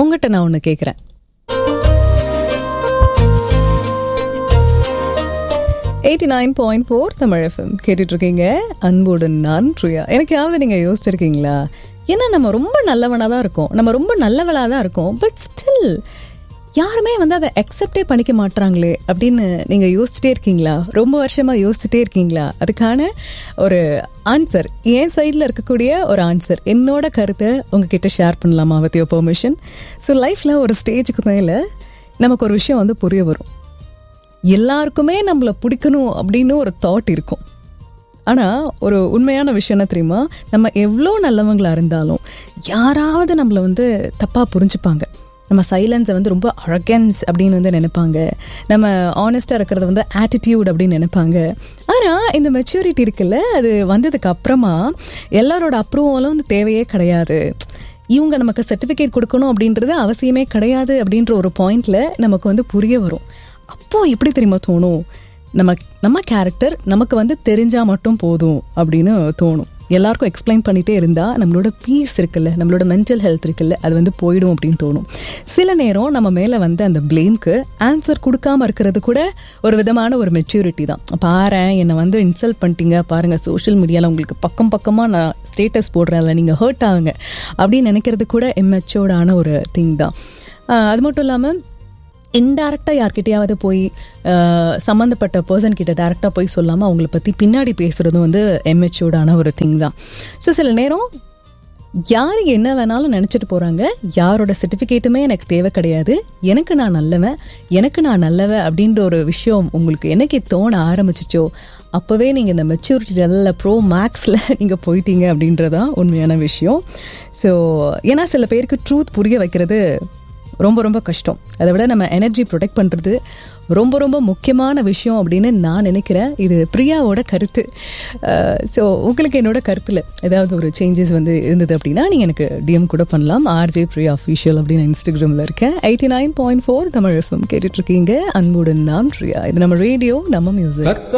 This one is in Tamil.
உங்ககிட்ட நான் ஒன்று கேட்குறேன் eighty nine point four Tamil FM கேட்டுட்டு இருக்கீங்க அன்புடன் நான் ட்ரியா எனக்கு யாவது நீங்கள் யோசிச்சிருக்கீங்களா ஏன்னா நம்ம ரொம்ப நல்லவனாக தான் இருக்கோம் நம்ம ரொம்ப நல்லவளாக தான் இருக்கோம் பட் ஸ்டில் யாருமே வந்து அதை அக்செப்டே பண்ணிக்க மாட்றாங்களே அப்படின்னு நீங்கள் யோசிச்சுட்டே இருக்கீங்களா ரொம்ப வருஷமாக யோசிச்சுட்டே இருக்கீங்களா அதுக்கான ஒரு ஆன்சர் என் சைடில் இருக்கக்கூடிய ஒரு ஆன்சர் என்னோட கருத்தை உங்ககிட்ட ஷேர் பண்ணலாமா வித் யோர் பெர்மிஷன் ஸோ லைஃப்பில் ஒரு ஸ்டேஜுக்கு மேலே நமக்கு ஒரு விஷயம் வந்து புரிய வரும் எல்லாருக்குமே நம்மளை பிடிக்கணும் அப்படின்னு ஒரு தாட் இருக்கும் ஆனால் ஒரு உண்மையான விஷயம் என்ன தெரியுமா நம்ம எவ்வளோ நல்லவங்களா இருந்தாலும் யாராவது நம்மளை வந்து தப்பாக புரிஞ்சுப்பாங்க நம்ம சைலன்ஸை வந்து ரொம்ப அரகன்ஸ் அப்படின்னு வந்து நினைப்பாங்க நம்ம ஆனஸ்டாக இருக்கிறத வந்து ஆட்டிடியூட் அப்படின்னு நினைப்பாங்க ஆனால் இந்த மெச்சூரிட்டி இருக்குல்ல அது வந்ததுக்கு அப்புறமா எல்லாரோட அப்ரூவலும் வந்து தேவையே கிடையாது இவங்க நமக்கு சர்டிஃபிகேட் கொடுக்கணும் அப்படின்றது அவசியமே கிடையாது அப்படின்ற ஒரு பாயிண்ட்ல நமக்கு வந்து புரிய வரும் அப்போ எப்படி தெரியுமா தோணும் நம்ம நம்ம கேரக்டர் நமக்கு வந்து தெரிஞ்சா மட்டும் போதும் அப்படின்னு தோணும் எல்லாருக்கும் எக்ஸ்பிளைன் பண்ணிட்டே இருந்தா நம்மளோட பீஸ் இருக்குல்ல நம்மளோட மென்டல் ஹெல்த் இருக்குல்ல அது வந்து போயிடும் அப்படின்னு தோணும் சில நேரம் நம்ம மேல வந்து அந்த பிளேம்க்கு ஆன்சர் கொடுக்காம இருக்கிறது கூட ஒரு விதமான ஒரு மெச்சூரிட்டி தான் பாரு என்னை வந்து இன்சல்ட் பண்ணிட்டீங்க பாருங்க சோஷியல் மீடியாவில் உங்களுக்கு பக்கம் பக்கமாக நான் ஸ்டேட்டஸ் போடுறேன்ல நீங்கள் ஹர்ட் ஆகுங்க அப்படின்னு நினைக்கிறது கூட எம்மெச்சோர்டான ஒரு திங் தான் ஆஹ் அது மட்டும் இல்லாமல் இன்டெரக்டாக யார்கிட்டயாவது போய் அஹ், சம்மந்தப்பட்ட பர்சன் கிட்ட டேரெக்டாக போய் சொல்லாமல் அவங்கள பற்றி பின்னாடி பேசுகிறதும் வந்து எம்மெச்சூர்டான ஒரு திங் தான் ஸோ சில நேரம் யார் என்ன வேணாலும் நினச்சிட்டு போகிறாங்க யாரோட சர்டிஃபிகேட்டுமே எனக்கு தேவை கிடையாது எனக்கு நான் நல்லவன் எனக்கு நான் நல்லவன் அப்படின்ற ஒரு விஷயம் உங்களுக்கு என்னைக்கு தோண ஆரம்பிச்சிச்சோ அப்போவே நீங்கள் இந்த மெச்சூரிட்டி லெவலில் ப்ரோ மேக்ஸில் நீங்கள் போயிட்டீங்க அப்படின்றதான் உண்மையான விஷயம் ஸோ ஏன்னா சில பேருக்கு ட்ரூத் புரிய வைக்கிறது ரொம்ப ரொம்ப கஷ்டம் அதை விட நம்ம எனர்ஜி ப்ரொடெக்ட் பண்ணுறது ரொம்ப ரொம்ப முக்கியமான விஷயம் அப்படின்னு நான் நினைக்கிறேன் இது பிரியாவோட கருத்து ஸோ உங்களுக்கு என்னோட கருத்தில் ஏதாவது ஒரு சேஞ்சஸ் வந்து இருந்தது அப்படின்னா நீங்கள் எனக்கு டிஎம் கூட பண்ணலாம் ஆர்ஜே பிரியா அஃபீஷியல் அப்படின்னு இன்ஸ்டாகிராமில் இருக்கேன் eighty nine point four Tamil FM கேட்டுட்ருக்கீங்க அன்புடன் நான் பிரியா இது நம்ம ரேடியோ நம்ம மியூசிக் கத்த